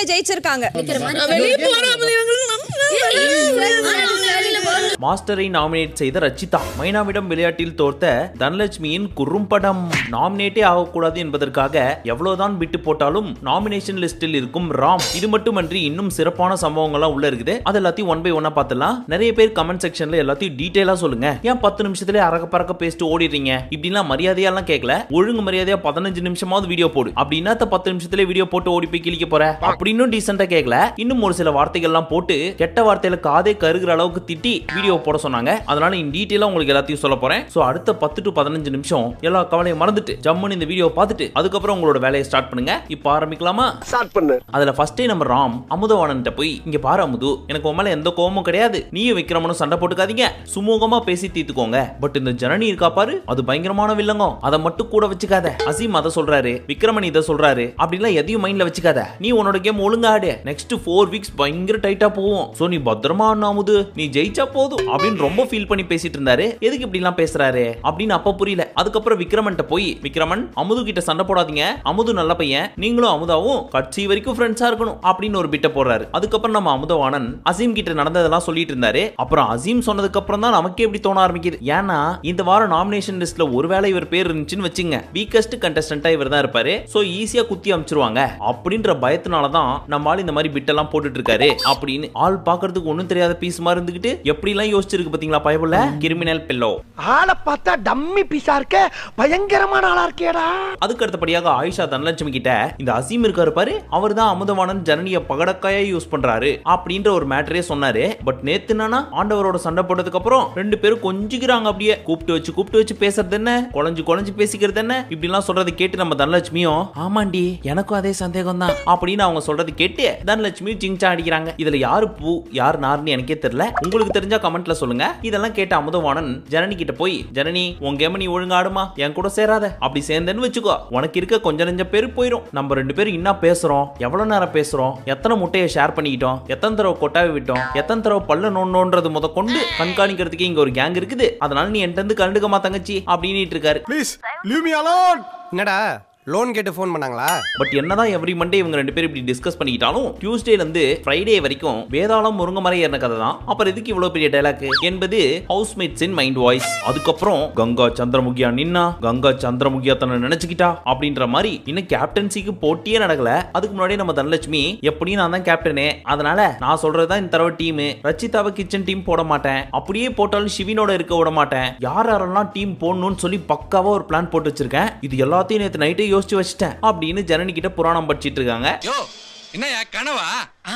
வீட்ல ஜெயிச்சிருக்காங்க மாஸ்டரை நாமினேட் செய்த ரச்சிதா மைனாவிடம் விளையாட்டில் தோர்த்த தனலட்சுமியின் குறும்படம் நாமினேட்டே ஆகக்கூடாது என்பதற்காக எவ்வளவுதான் விட்டு போட்டாலும் நாமினேஷன் லிஸ்டில் இருக்கும் ராம் இது மட்டுமன்றி இன்னும் சிறப்பான சம்பவங்கள்லாம் உள்ள இருக்குது அது எல்லாத்தையும் ஒன் பை ஒன்னா பார்த்துலாம் நிறைய பேர் கமெண்ட் செக்ஷன்ல எல்லாத்தையும் டீடைலா சொல்லுங்க ஏன் பத்து நிமிஷத்துல அரக்க பறக்க பேசிட்டு ஓடிடுறீங்க இப்படிலாம் மரியாதையெல்லாம் கேட்கல ஒழுங்கு மரியாதையா பதினஞ்சு நிமிஷமாவது வீடியோ போடு அப்படின்னா பத்து நிமிஷத்துல வீடியோ போட்டு ஓடி போய் கிளிக்க போற அப்படின்னு டீசெண்டா கேட்கல இன்னும் ஒரு சில வார்த்தைகள்லாம் போட்டு கெட்ட வார்த்தையில காதே கருகிற அளவுக்கு திட்டி வீடியோ போட சொன்னாங்க அதனால இன் டீட்டெயிலா உங்களுக்கு எல்லாத்தையும் சொல்ல போறேன் சோ அடுத்த பத்து டு பதினஞ்சு நிமிஷம் எல்லா கவலையும் மறந்துட்டு ஜம்முன்னு இந்த வீடியோ பார்த்துட்டு அதுக்கப்புறம் உங்களோட வேலையை ஸ்டார்ட் பண்ணுங்க இப்போ ஆரம்பிக்கலாமா ஸ்டார்ட் பண்ணு அதுல ஃபர்ஸ்டே நம்ம ராம் அமுதவாணன்ட்ட போய் இங்க பாரு அமுது எனக்கு உன் மேல எந்த கோவமும் கிடையாது நீயும் விக்ரமனும் சண்டை போட்டுக்காதீங்க சுமூகமா பேசி தீர்த்துக்கோங்க பட் இந்த ஜனனி இருக்கா பாரு அது பயங்கரமான வில்லங்க அதை மட்டும் கூட வச்சுக்காத அசீம் அதை சொல்றாரு விக்ரமன் இதை சொல்றாரு அப்படிலாம் எதையும் மைண்ட்ல வச்சுக்காத நீ உன்னோட கேம் ஒழுங்கா ஆடு நெக்ஸ்ட் ஃபோர் வீக்ஸ் பயங்கர டைட்டா போவோம் சோ நீ பத்திரமா ஆடணும் அமுது நீ ஜெயிச்சா போதும் அப்படின்னு ரொம்ப ஃபீல் பண்ணி பேசிட்டு இருந்தாரு எதுக்கு இப்படி எல்லாம் பேசுறாரு அப்படின்னு அப்ப புரியல அதுக்கப்புறம் விக்ரமன்ட்ட போய் விக்ரமன் அமுது கிட்ட சண்டை போடாதீங்க அமுது நல்ல பையன் நீங்களும் அமுதாவும் கட்சி வரைக்கும் ஃப்ரெண்ட்ஸா இருக்கணும் அப்படின்னு ஒரு பிட்ட போடுறாரு அதுக்கப்புறம் நம்ம அமுதவாணன் அசீம் கிட்ட நடந்ததெல்லாம் சொல்லிட்டு இருந்தாரு அப்புறம் அசீம் சொன்னதுக்கு அப்புறம் தான் நமக்கே இப்படி தோண ஆரம்பிக்குது ஏன்னா இந்த வாரம் நாமினேஷன் லிஸ்ட்ல ஒருவேளை இவர் பேர் இருந்துச்சுன்னு வச்சுங்க வீக்கஸ்ட் கண்டஸ்டன்டா இவர் தான் இருப்பாரு சோ ஈஸியா குத்தி அமைச்சிருவாங்க அப்படின்ற பயத்தினால தான் நம்ம ஆள் இந்த மாதிரி பிட்டெல்லாம் போட்டுட்டு இருக்காரு அப்படின்னு ஆள் பாக்குறதுக்கு ஒண்ணும் தெரியாத பீஸ் மாதிரி இருந்துகிட்டு எப்படி எல்லாம் யோசிச்சிருக்கு பாத்தீங்களா பயபுல கிரிமினல் பில்லோ ஆளை பார்த்தா டம்மி பீஸா இருக்க பயங்கரமான ஆளா இருக்கேடா அதுக்கு அடுத்தபடியாக ஆயிஷா தனலட்சுமி கிட்ட இந்த அசீம் இருக்காரு பாரு அவர் தான் அமுதவாணன் ஜனனிய பகடக்காயா யூஸ் பண்றாரு அப்படின்ற ஒரு மேட்டரே சொன்னாரு பட் நேத்து என்னன்னா ஆண்டவரோட சண்டை போட்டதுக்கு அப்புறம் ரெண்டு பேரும் கொஞ்சிக்கிறாங்க அப்படியே கூப்பிட்டு வச்சு கூப்பிட்டு வச்சு பேசுறது என்ன குழஞ்சு குழஞ்சு பேசிக்கிறது என்ன இப்படி எல்லாம் சொல்றதை கேட்டு நம்ம தனலட்சுமியும் ஆமாண்டி எனக்கும் அதே சந்தேகம் தான் அப்படின்னு அவங்க சொல்றது கேட்டு தனலட்சுமி ஜிங்சா அடிக்கிறாங்க இதுல யாரு பூ யார் நார்னு எனக்கே தெரியல உங்களுக்கு தெரிஞ்சா கமெண்ட்ல சொல்லுங்க இதெல்லாம் கேட்ட அமுதவாணன் ஜனனி கிட்ட போய் ஜனனி உன் கேம நீ ஒழுங்கா ஆடுமா என் கூட சேராத அப்படி சேர்ந்தேன்னு வச்சுக்கோ உனக்கு இருக்க கொஞ்ச நெஞ்ச பேரு போயிடும் நம்ம ரெண்டு பேரும் என்ன பேசுறோம் எவ்வளவு நேரம் பேசுறோம் எத்தனை முட்டையை ஷேர் பண்ணிக்கிட்டோம் எத்தனை தடவை கொட்டாவி விட்டோம் எத்தனை தடவை பல்ல நோண்டோன்றது முத கொண்டு கண்காணிக்கிறதுக்கு இங்க ஒரு கேங் இருக்குது அதனால நீ என்கிட்ட இருந்து கண்டுக்கமா தங்கச்சி அப்படின்னு இருக்காரு ப்ளீஸ் லீவ் மீ அலோன் என்னடா லோன் கேட்டு ஃபோன் பண்ணாங்களா பட் என்னதான் எவ்ரி மண்டே இவங்க ரெண்டு பேரும் இப்படி டிஸ்கஸ் பண்ணிக்கிட்டாலும் டியூஸ்டேல இருந்து ஃப்ரைடே வரைக்கும் வேதாளம் முருங்க மரம் ஏறின கதை தான் அப்புறம் எதுக்கு இவ்வளவு பெரிய டைலாக் என்பது house mates in mind voice அதுக்கப்புறம் கங்கா சந்திரமுகியா நின்னா கங்கா சந்திரமுகியா தன்னை நினைச்சுக்கிட்டா அப்படின்ற மாதிரி இன்னும் கேப்டன்சிக்கு போட்டியே நடக்கல அதுக்கு முன்னாடி நம்ம தனலட்சுமி எப்படியும் நான் தான் கேப்டனே அதனால நான் சொல்றதுதான் இந்த தடவை டீம் ரச்சிதாவை கிச்சன் டீம் போட மாட்டேன் அப்படியே போட்டாலும் சிவினோட இருக்க விட மாட்டேன் யார் யாரெல்லாம் டீம் போடணும்னு சொல்லி பக்காவா ஒரு பிளான் போட்டு வச்சிருக்கேன் இது எல்லாத்தையும் நேற்று நைட்டே யோசிச்சு வச்சிட்டேன் அப்படின்னு ஜனனி கிட்ட புராணம் படிச்சிட்டு இருக்காங்க யோ என்னய்யா கனவா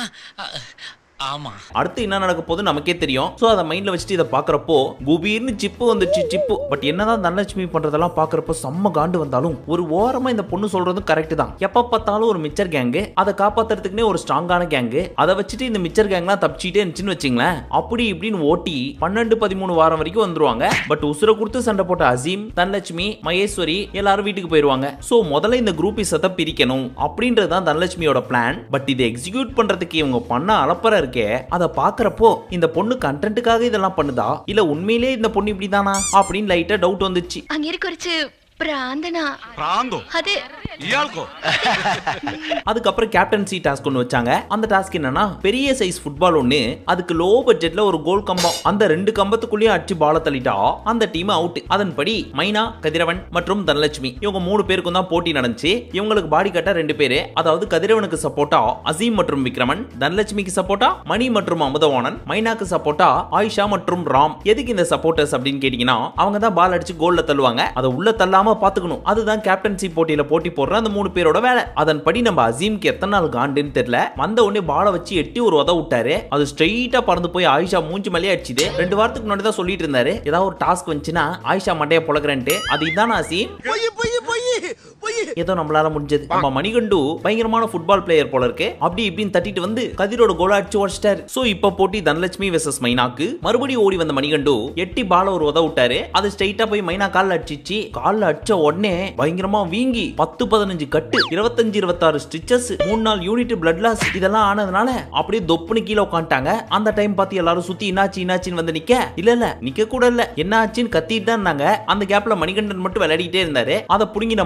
ஆமா அடுத்து என்ன நடக்க போகுது நமக்கே தெரியும் சோ அதை மைண்ட்ல வச்சுட்டு இதை பாக்குறப்போ குபீர்னு சிப்பு வந்துச்சு சிப்பு பட் என்னதான் தனலட்சுமி பண்றதெல்லாம் பாக்குறப்போ செம்ம காண்டு வந்தாலும் ஒரு ஓரமா இந்த பொண்ணு சொல்றதும் கரெக்ட் தான் எப்ப பார்த்தாலும் ஒரு மிச்சர் கேங்கு அதை காப்பாத்துறதுக்குனே ஒரு ஸ்ட்ராங்கான கேங்கு அதை வச்சுட்டு இந்த மிச்சர் கேங்லாம் தப்பிச்சிட்டே இருந்துச்சுன்னு வச்சுங்களேன் அப்படி இப்படின்னு ஓட்டி பன்னெண்டு பதிமூணு வாரம் வரைக்கும் வந்துருவாங்க பட் உசுர கொடுத்து சண்டை போட்ட அசீம் தனலட்சுமி மகேஸ்வரி எல்லாரும் வீட்டுக்கு போயிருவாங்க சோ முதல்ல இந்த குரூப் இசத்தை பிரிக்கணும் அப்படின்றது தான் தனலட்சுமியோட பிளான் பட் இதை எக்ஸிக்யூட் பண்றதுக்கு இவங்க பண்ண அலப்பற இருக்கே அதை பாக்குறப்போ இந்த பொண்ணு கண்டென்ட்டுக்காக இதெல்லாம் பண்ணுதா இல்ல உண்மையிலே இந்த பொண்ணு இப்படிதானா அப்படின்னு லைட்டா டவுட் வந்துச்சு അങ്ങേരെ കുറിച്ച് പ്രാന്തനാ പ്രാന്തോ അതെ ഇയാൾക്കോ அதுக்கப்புறம் கேப்டன்சி டாஸ்க் ஒன்று வச்சாங்க அந்த டாஸ்க் என்னன்னா பெரிய சைஸ் ஃபுட்பால் ஒன்று அதுக்கு லோ பட்ஜெட்ல ஒரு கோல் கம்பம் அந்த ரெண்டு கம்பத்துக்குள்ளேயும் அடிச்சு பால தள்ளிட்டா அந்த டீம் அவுட் அதன்படி மைனா கதிரவன் மற்றும் தனலட்சுமி இவங்க மூணு பேருக்கும் தான் போட்டி நடந்துச்சு இவங்களுக்கு பாடி கட்ட ரெண்டு பேரு அதாவது கதிரவனுக்கு சப்போர்ட்டா அசீம் மற்றும் விக்ரமன் தனலட்சுமிக்கு சப்போர்ட்டா மணி மற்றும் அமுதவாணன் மைனாக்கு சப்போர்ட்டா ஆயிஷா மற்றும் ராம் எதுக்கு இந்த சப்போர்ட்டர்ஸ் அப்படின்னு கேட்டீங்கன்னா அவங்க தான் பால் அடிச்சு கோல்ல தள்ளுவாங்க அதை உள்ள தள்ளாம பாத்துக்கணும் அதுதான் கேப்டன்சி போட்டியில போட்டி போடுற அந்த மூணு பேரோட வேலை அதன்படி நம்ம அசீம்க்கு எத்தனை நாள் காண்டுன்னு தெரியல வந்த உடனே பாலை வச்சு எட்டி ஒரு உத விட்டாரு அது ஸ்ட்ரெயிட்டா பறந்து போய் ஆயிஷா மூஞ்சி மேலே அடிச்சுது ரெண்டு வாரத்துக்கு முன்னாடி தான் சொல்லிட்டு இருந்தாரு ஏதாவது ஒரு டாஸ்க் வந்துச்சுன்னா ஆயிஷா மண்டைய பொழக்கிறேன்ட்டு அது இதான் அசீம் பொய் பொய் பொய் பொய் ஏதோ நம்மளால முடிஞ்சது நம்ம மணிகண்டு பயங்கரமான ஃபுட்பால் பிளேயர் போல இருக்கு அப்படி இப்படின்னு தட்டிட்டு வந்து கதிரோட கோல அடிச்சு உடச்சிட்டாரு சோ இப்போ போட்டி தனலட்சுமி வெர்சஸ் மைனாக்கு மறுபடியும் ஓடி வந்த மணிகண்டு எட்டி பால ஒரு உத விட்டாரு அது ஸ்ட்ரைட்டா போய் மைனா கால்ல அடிச்சிச்சு கால்ல அடிச்ச உடனே பயங்கரமா வீங்கி பத்து பதினஞ்சு கட்டு இருபத்தஞ்சு இருபத்தாறு ஸ்டிச்சஸ் மூணு நாள் யூனிட் பிளட் லாஸ் இதெல்லாம் ஆனதுனால அப்படியே தொப்புன்னு கீழே உட்காந்துட்டாங்க அந்த டைம் பார்த்து எல்லாரும் சுத்தி என்னாச்சு என்னாச்சுன்னு வந்து நிக்க இல்ல இல்ல நிக்க கூட இல்ல என்ன ஆச்சுன்னு கத்திட்டு தான் இருந்தாங்க அந்த கேப்ல மணிகண்டன் மட்டும் விளையாடிட்டே இருந்தாரு அதை புடுங்கி நம்ம ராம்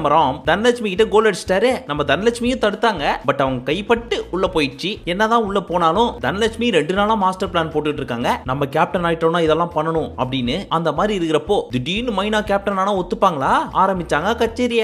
தனலட்சுமி கிட்ட கோல் அடிச்சிட்டாரு நம்ம தனலட்சுமியும் தடுத்தாங்க பட் அவங்க கைப்பட்டு உள்ள போயிடுச்சு என்னதான் உள்ள போனாலும் தனலட்சுமி ரெண்டு நாளா மாஸ்டர் பிளான் போட்டுட்டு இருக்காங்க நம்ம கேப்டன் ஆயிட்டோம்னா இதெல்லாம் பண்ணணும் அப்படின்னு அந்த மாதிரி இருக்கிறப்போ திடீர்னு மைனா கேப்டன் ஆனா ஒத்துப்பாங்களா ஆரம்பிச்சாங்க கச்சேரிய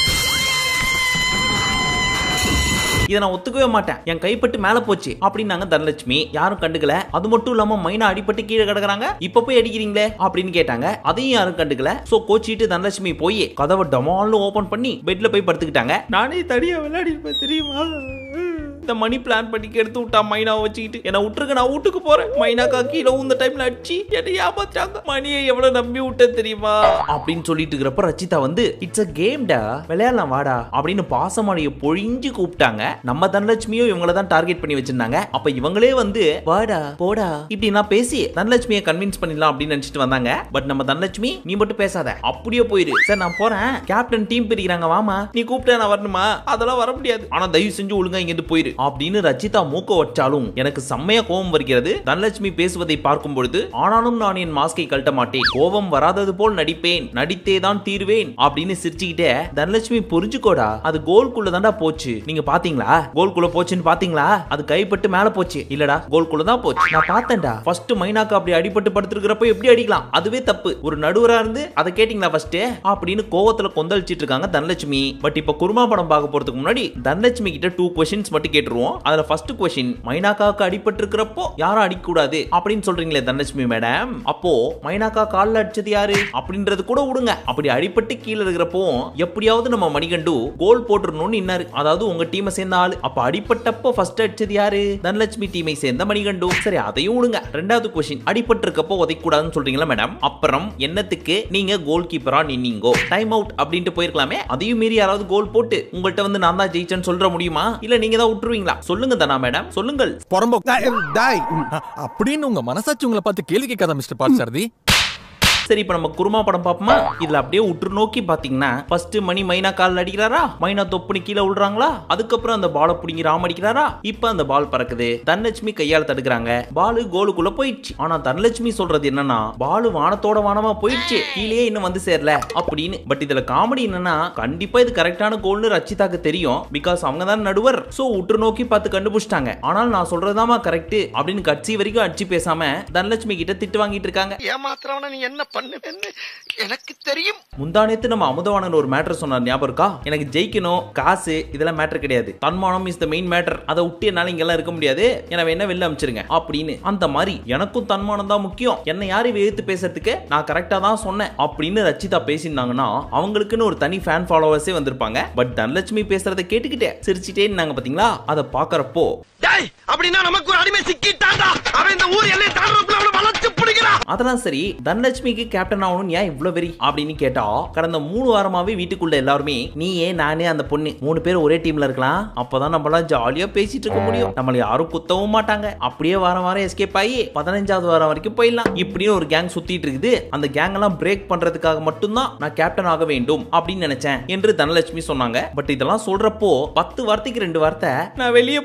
இதை நான் ஒத்துக்கவே மாட்டேன் என் கைப்பட்டு மேல போச்சு அப்படின்னாங்க தனலட்சுமி யாரும் கண்டுக்கல அது மட்டும் இல்லாம மைனா அடிபட்டு கீழே கிடக்குறாங்க இப்ப போய் அடிக்கிறீங்களே அப்படின்னு கேட்டாங்க அதையும் யாரும் கண்டுக்கல சோ கோச்சிட்டு தனலட்சுமி போய் கதவை டமால்னு ஓபன் பண்ணி பெட்ல போய் படுத்துக்கிட்டாங்க நானே தடியா விளையாடி இருப்பேன் தெரியுமா இந்த மணி பிளான் பண்ணி எடுத்து விட்டா மைனாவை வச்சுக்கிட்டு என்ன விட்டுருக்க நான் வீட்டுக்கு போறேன் மைனாக்கா கீழே இந்த டைம்ல அடிச்சு என்னை ஏமாத்தாங்க மணியை எவ்வளவு நம்பி விட்டேன் தெரியுமா அப்படின்னு சொல்லிட்டு இருக்கிறப்ப ரச்சிதா வந்து இட்ஸ் அ கேம்டா விளையாடலாம் வாடா அப்படின்னு பாசமணியை பொழிஞ்சு கூப்பிட்டாங்க நம்ம தனலட்சுமியும் இவங்கள தான் டார்கெட் பண்ணி வச்சிருந்தாங்க அப்ப இவங்களே வந்து வாடா போடா இப்படின்னா பேசி தனலட்சுமியை கன்வின்ஸ் பண்ணிடலாம் அப்படின்னு நினைச்சிட்டு வந்தாங்க பட் நம்ம தனலட்சுமி நீ மட்டும் பேசாத அப்படியே போயிரு சார் நான் போறேன் கேப்டன் டீம் பிரிக்கிறாங்க வாமா நீ கூப்பிட்டா நான் வரணுமா அதெல்லாம் வர முடியாது ஆனா தயவு செஞ்சு ஒழுங்கா இங்கிருந்து போயிரு அப்படின்னு ரச்சிதா மூக்க வச்சாலும் எனக்கு செம்மையா கோபம் வருகிறது தனலட்சுமி பேசுவதை பார்க்கும் பொழுது ஆனாலும் நான் என் மாஸ்கை கழட்ட மாட்டேன் கோபம் வராதது போல் நடிப்பேன் நடித்தே தான் தீர்வேன் அப்படின்னு சிரிச்சுக்கிட்டே தனலட்சுமி புரிஞ்சுக்கோடா அது கோல்குள்ள தான்டா போச்சு நீங்க பாத்தீங்களா கோல்குள்ள போச்சுன்னு பாத்தீங்களா அது கைப்பட்டு மேல போச்சு இல்லடா கோல்குள்ள தான் போச்சு நான் பார்த்தேன்டா ஃபர்ஸ்ட் மைனாக்கு அப்படி அடிபட்டு படுத்திருக்கிறப்ப எப்படி அடிக்கலாம் அதுவே தப்பு ஒரு நடுவரா இருந்து அதை கேட்டீங்களா ஃபர்ஸ்ட் அப்படின்னு கோவத்துல கொந்தளிச்சிட்டு இருக்காங்க தனலட்சுமி பட் இப்ப குருமா படம் பார்க்க போறதுக்கு முன்னாடி தனலட்சுமி கிட்ட டூ கொஸ்டின்ஸ் மட்டும் கேட்டுருவோம் அதுல ஃபர்ஸ்ட் கொஸ்டின் மைனாக்காவுக்கு அடிபட்டு இருக்கிறப்போ யாரும் அடிக்க கூடாது அப்படின்னு சொல்றீங்களே தனலட்சுமி மேடம் அப்போ மைனாக்கா கால்ல அடிச்சது யாரு அப்படின்றது கூட விடுங்க அப்படி அடிபட்டு கீழே இருக்கிறப்போ எப்படியாவது நம்ம மணிகண்டு கோல் போட்டுறணும்னு இன்னாரு அதாவது உங்க டீமை சேர்ந்த ஆளு அப்ப அடிபட்டப்போ ஃபர்ஸ்ட் அடிச்சது யாரு தனலட்சுமி டீமை சேர்ந்த மணிகண்டு சரி அதையும் விடுங்க ரெண்டாவது கொஸ்டின் அடிபட்டு இருக்கப்போ உதைக்கூடாதுன்னு சொல்றீங்களா மேடம் அப்புறம் என்னத்துக்கு நீங்க கோல் கீப்பரா நின்னீங்கோ டைம் அவுட் அப்படின்ட்டு போயிருக்கலாமே அதையும் மீறி யாராவது கோல் போட்டு உங்கள்கிட்ட வந்து நான் தான் ஜெயிச்சேன்னு சொல்ற முடியுமா இல்ல நீங்க தான் விட்டுருவீங்களா சொல்லுங்க தானா மேடம் சொல்லுங்கள் புறம்போ டாய் அப்படின்னு உங்க மனசாட்சி உங்களை பார்த்து கேள்வி கேட்காத மிஸ்டர் பாட்சாரதி சரி இப்ப நம்ம குருமா படம் பாப்போமா இதுல அப்படியே உற்று நோக்கி பாத்தீங்கன்னா ஃபர்ஸ்ட் மணி மைனா கால் அடிக்கிறாரா மைனா தொப்புனி கீழே விழுறாங்களா அதுக்கப்புறம் அந்த பாலை புடிங்கி ராம் அடிக்கிறாரா இப்ப அந்த பால் பறக்குது தனலட்சுமி கையால தடுக்கிறாங்க பாலு கோலுக்குள்ள போயிடுச்சு ஆனா தனலட்சுமி சொல்றது என்னன்னா பாலு வானத்தோட வானமா போயிடுச்சு கீழே இன்னும் வந்து சேரல அப்படின்னு பட் இதுல காமெடி என்னன்னா கண்டிப்பா இது கரெக்டான கோல்னு ரச்சிதாக்கு தெரியும் பிகாஸ் அவங்க தான் நடுவர் சோ உற்று நோக்கி பார்த்து கண்டுபிடிச்சிட்டாங்க ஆனால் நான் சொல்றதாமா கரெக்ட் அப்படின்னு கட்சி வரைக்கும் அடிச்சு பேசாம தனலட்சுமி கிட்ட திட்டு வாங்கிட்டு இருக்காங்க ஏமாத்துறவன நீ என்ன பண்ணுவேன்னு எனக்கு தெரியும் முந்தானேத்து நம்ம அமுதவாணன் ஒரு மேட்டர் சொன்னார் ஞாபகம் இருக்கா எனக்கு ஜெயிக்கணும் காசு இதெல்லாம் மேட்டர் கிடையாது தன்மானம் இஸ் த மெயின் மேட்டர் அதை விட்டு என்னால இங்கெல்லாம் இருக்க முடியாது எனவே என்ன வெளில அமிச்சிருங்க அப்படின்னு அந்த மாதிரி எனக்கும் தன்மானம் தான் முக்கியம் என்ன யாரையும் எதிர்த்து பேசுறதுக்கு நான் கரெக்டா தான் சொன்னேன் அப்படின்னு ரச்சிதா பேசியிருந்தாங்கன்னா அவங்களுக்குன்னு ஒரு தனி ஃபேன் ஃபாலோவர்ஸே வந்திருப்பாங்க பட் தனலட்சுமி பேசுறதை கேட்டுக்கிட்டே சிரிச்சிட்டே இருந்தாங்க பாத்தீங்களா அதை பாக்குறப்போ டேய் அப்படின்னா நமக்கு ஒரு அடிமை சிக்கிட்டான்டா அவன் இந்த ஊர் எல்லை தாண்டறதுக்குள்ள அவனை வளர்த்து பிடிக்கிறான் அதெல்லாம் சரி தனலட்சுமிக்கு கேப்டன் ஆகணும் ஏன் இவ்வளவு வெறி அப்படின்னு கேட்டா கடந்த மூணு வாரமாவே வீட்டுக்குள்ள எல்லாருமே நீயே நானே அந்த பொண்ணு மூணு பேர் ஒரே டீம்ல இருக்கலாம் அப்பதான் நம்மளாம் ஜாலியா பேசிட்டு இருக்க முடியும் நம்மள யாரும் குத்தவும் மாட்டாங்க அப்படியே வாரம் வாரம் எஸ்கேப் ஆகி பதினஞ்சாவது வாரம் வரைக்கும் போயிடலாம் இப்படின்னு ஒரு கேங் சுத்திட்டு இருக்குது அந்த கேங் எல்லாம் பிரேக் பண்றதுக்காக மட்டும்தான் நான் கேப்டன் ஆக வேண்டும் அப்படின்னு நினைச்சேன் என்று தனலட்சுமி சொன்னாங்க பட் இதெல்லாம் சொல்றப்போ பத்து வார்த்தைக்கு ரெண்டு வார்த்தை நான் வெளியே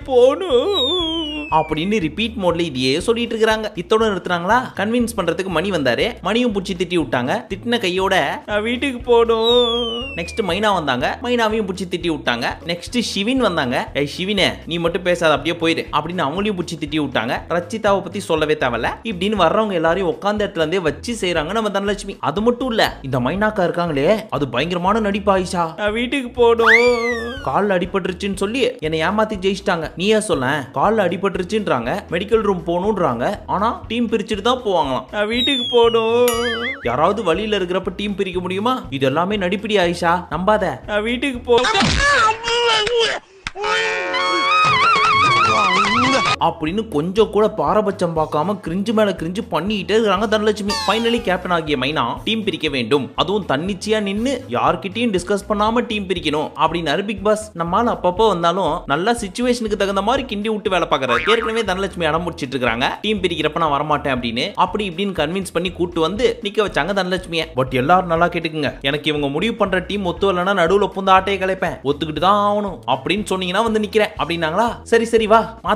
போகணும் அப்படின்னு ரிப்பீட் மோட்ல இதையே சொல்லிட்டு இருக்காங்க இத்தோட நிறுத்துறாங்களா கன்வின்ஸ் பண்றதுக்கு மணி வந்தாரு மணியும் புடிச்சு திட்டி விட்டாங்க திட்டின கையோட நான் வீட்டுக்கு போகணும் நெக்ஸ்ட் மைனா வந்தாங்க மைனாவையும் புடிச்சு திட்டி விட்டாங்க நெக்ஸ்ட் ஷிவின் வந்தாங்க ஏய் ஷிவினே நீ மட்டும் பேசாத அப்படியே போயிரு அப்படின்னு அவங்களையும் புடிச்சு திட்டி விட்டாங்க ரச்சிதாவை பத்தி சொல்லவே தேவையில்ல இப்படின்னு வர்றவங்க எல்லாரையும் உட்கார்ந்த இடத்துல இருந்தே வச்சு செய்றாங்க நம்ம தனலட்சுமி அது மட்டும் இல்ல இந்த மைனாக்கா இருக்காங்களே அது பயங்கரமான நடிப்பு ஆயிஷா நான் வீட்டுக்கு போகணும் கால்ல அடிபட்டுருச்சுன்னு சொல்லி என்னை ஏமாத்தி ஜெயிச்சிட்டாங்க நீயே சொல்ல கால்ல அடிபட்டுருச்சுன்றாங்க மெடிக்கல் ரூம் போகணுன்றாங்க ஆனா டீம் பிரிச்சுட்டு தான் போவாங்களாம் நான் வீட்டுக்கு போகணும் யாராவது வழியில இருக்கிறப்ப டீம் பிரிக்க முடியுமா இது எல்லாமே நடிப்பிடி ஆயிஷா நம்பாத நான் வீட்டுக்கு போ அப்படின்னு கொஞ்சம் கூட பாரபட்சம் பார்க்காம கிரிஞ்சு மேல கிரிஞ்சு பண்ணிக்கிட்டே இருக்காங்க தனலட்சுமி ஃபைனலி கேப்டன் ஆகிய மைனா டீம் பிரிக்க வேண்டும் அதுவும் தன்னிச்சையா நின்னு யார்கிட்டயும் டிஸ்கஸ் பண்ணாம டீம் பிரிக்கணும் அப்படின்னாரு பிக் பாஸ் நம்மால அப்பப்போ வந்தாலும் நல்ல சுச்சுவேஷனுக்கு தகுந்த மாதிரி கிண்டி விட்டு வேலை பார்க்கறாரு ஏற்கனவே தனலட்சுமி அடம் முடிச்சிட்டு இருக்காங்க டீம் பிரிக்கிறப்ப நான் வரமாட்டேன் அப்படின்னு அப்படி இப்படின்னு கன்வின்ஸ் பண்ணி கூட்டு வந்து நிக்க வச்சாங்க தனலட்சுமியை பட் எல்லாரும் நல்லா கேட்டுக்குங்க எனக்கு இவங்க முடிவு பண்ற டீம் ஒத்து வரலன்னா நடுவுல புந்த ஆட்டையை கலைப்பேன் ஒத்துக்கிட்டு தான் ஆகணும் அப்படின்னு சொன்னீங்கன்னா வந்து நிக்கிறேன் அப்படின்னாங்களா சரி சரி வா மாத்திடலாம்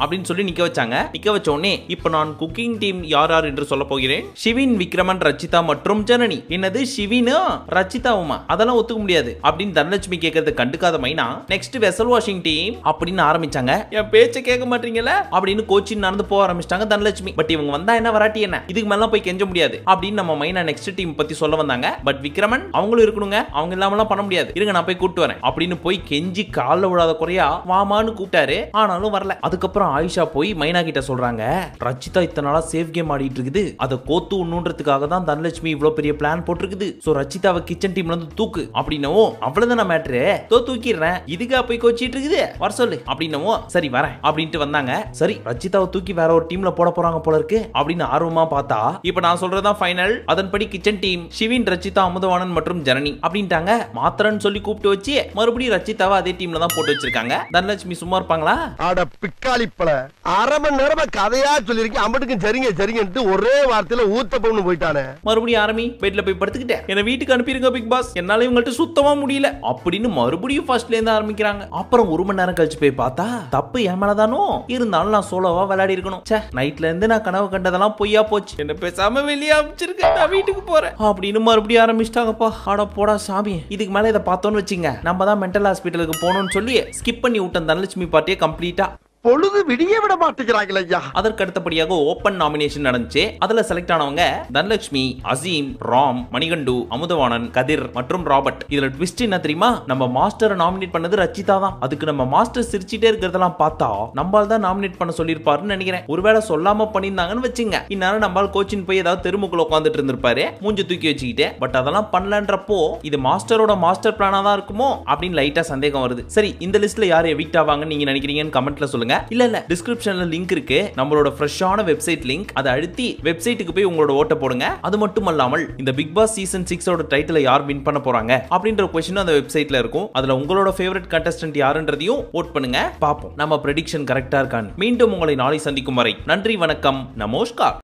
அப்படின்னு சொல்லி நிக்க வச்சாங்க நிக்க வச்ச உடனே இப்போ நான் குக்கிங் டீம் யார் யார் என்று சொல்ல போகிறேன் ஷிவின் விக்ரமன் ரச்சிதா மற்றும் ஜனனி என்னது ஷிவினா ரச்சிதாவுமா அதெல்லாம் ஒத்துக்க முடியாது அப்படின்னு தனலட்சுமி கேட்கறத கண்டுக்காத மைனா நெக்ஸ்ட் வெசல் வாஷிங் டீம் அப்படின்னு ஆரம்பிச்சாங்க என் பேச்ச கேட்க மாட்டீங்கல்ல அப்படின்னு கோச்சின் நடந்து போக ஆரம்பிச்சிட்டாங்க தனலட்சுமி பட் இவங்க வந்தா என்ன வராட்டி என்ன இதுக்கு மேல போய் கெஞ்ச முடியாது அப்படின்னு நம்ம மைனா நெக்ஸ்ட் டீம் பத்தி சொல்ல வந்தாங்க பட் விக்ரமன் அவங்களும் இருக்கணுங்க அவங்க இல்லாமலாம் பண்ண முடியாது இருங்க நான் போய் கூட்டு வரேன் அப்படின்னு போய் கெஞ்சி கால்ல விழாத குறையா வாமான்னு கூப்பிட்டாரு ஆனாலும் வரல அதுக்கப்புறம் ஆயிஷா போய் மைனா கிட்ட சொல்றாங்க ரச்சிதா இத்தனை நாளா சேஃப் கேம் ஆடிட்டு இருக்குது அதை கோத்து உண்ணுன்றதுக்காக தான் தனலட்சுமி இவ்வளவு பெரிய பிளான் போட்டிருக்குது சோ ரச்சிதாவை கிச்சன் டீம்ல இருந்து தூக்கு அப்படின்னவோ அவ்வளவுதான் மேட்ரு தோ தூக்கிடுறேன் இதுக்கா போய் கோச்சிட்டு இருக்குது வர சொல்லு அப்படின்னவோ சரி வரேன் அப்படின்ட்டு வந்தாங்க சரி ரச்சிதாவை தூக்கி வேற ஒரு டீம்ல போட போறாங்க போல இருக்கு அப்படின்னு ஆர்வமா பார்த்தா இப்ப நான் சொல்றதுதான் ஃபைனல் அதன்படி கிச்சன் டீம் சிவின் ரச்சிதா அமுதவாணன் மற்றும் ஜனனி அப்படின்ட்டாங்க மாத்திரன்னு சொல்லி கூப்பிட்டு வச்சு மறுபடியும் ரச்சிதாவை அதே டீம்ல தான் போட்டு வச்சிருக்காங்க தனலட்சுமி சும்மா இருப்பாங்களா அட பிக்காளிப்பல அரை மணி நேரமா கதையா சொல்லிருக்கேன் அம்பட்டுக்கும் சரிங்க சரிங்கன்ட்டு ஒரே வார்த்தையில ஊத்த பொண்ணு போயிட்டானே மறுபடியும் ஆரம்பி பெட்ல போய் படுத்துக்கிட்டேன் என்ன வீட்டுக்கு அனுப்பிடுங்க பிக் பாஸ் என்னால இவங்கள்ட்ட சுத்தமா முடியல அப்படின்னு மறுபடியும் ஃபர்ஸ்ட்ல இருந்து ஆரம்பிக்கிறாங்க அப்புறம் ஒரு மணி நேரம் கழிச்சு போய் பார்த்தா தப்பு என் மேலதானோ இருந்தாலும் நான் சோலோவா விளையாடி இருக்கணும் ச்சே நைட்ல இருந்து நான் கனவு கண்டதெல்லாம் பொய்யா போச்சு என்ன பேசாம வெளியே அனுப்பிச்சிருக்க நான் வீட்டுக்கு போறேன் அப்படின்னு மறுபடியும் ஆரம்பிச்சிட்டாங்கப்பா ஆட போடா சாமி இதுக்கு மேல இதை பார்த்தோன்னு வச்சுங்க நம்ம தான் மென்டல் ஹாஸ்பிட்டலுக்கு போகணும்னு சொல்லி ஸ்கிப் பண்ணி விட்டேன் தனலட்சுமி பார்ட்டியை கம்ப்ளீட்டா பொழுது விடிய விட மாட்டேங்கிறாங்களே ஐயா அதற்கு அடுத்தபடியாக ஓபன் நாமினேஷன் நடந்துச்சு அதுல செலக்ட் ஆனவங்க தனலட்சுமி அசீம் ராம் மணிகண்டு அமுதவாணன் கதிர் மற்றும் ராபர்ட் இதுல ட்விஸ்ட் என்ன தெரியுமா நம்ம மாஸ்டரை நாமினேட் பண்ணது ரச்சிதா தான் அதுக்கு நம்ம மாஸ்டர் சிரிச்சிட்டே இருக்கிறதெல்லாம் பார்த்தா நம்மால் தான் நாமினேட் பண்ண சொல்லியிருப்பாருன்னு நினைக்கிறேன் ஒருவேளை சொல்லாம பண்ணியிருந்தாங்கன்னு வச்சுங்க இந்நேரம் நம்மால் கோச்சின் போய் ஏதாவது தெருமுக்குள்ள உட்காந்துட்டு இருந்திருப்பாரு மூஞ்ச தூக்கி வச்சுக்கிட்டு பட் அதெல்லாம் பண்ணலன்றப்போ இது மாஸ்டரோட மாஸ்டர் பிளானா தான் இருக்குமோ அப்படின்னு லைட்டா சந்தேகம் வருது சரி இந்த லிஸ்ட்ல யார் எவிக்ட் ஆவாங்கன்னு நீங்க நினைக்கிறீங்கன்னு கமெண்ட்ல சொல்லுங்க இல்ல இல்ல டிஸ்கிரிப்ஷன்ல லிங்க் இருக்கு நம்மளோட ஃப்ரெஷ்ஷான வெப்சைட் லிங்க் அதை அழுத்தி வெப்சைட்டுக்கு போய் உங்களோட ஓட்ட போடுங்க அது மட்டும் அல்லாமல் இந்த பிக் பாஸ் சீசன் சிக்ஸோட டைட்டிலை யார் வின் பண்ண போறாங்க அப்படின்ற கொஸ்டின் அந்த வெப்சைட்ல இருக்கும் அதுல உங்களோட ஃபேவரட் கண்டஸ்டன்ட் யாருன்றதையும் ஓட் பண்ணுங்க பாப்போம் நம்ம ப்ரெடிக்ஷன் கரெக்டா இருக்கான்னு மீண்டும் உங்களை நாளை சந்திக்கும் வரை நன்றி வணக்கம் நமஸ்கார்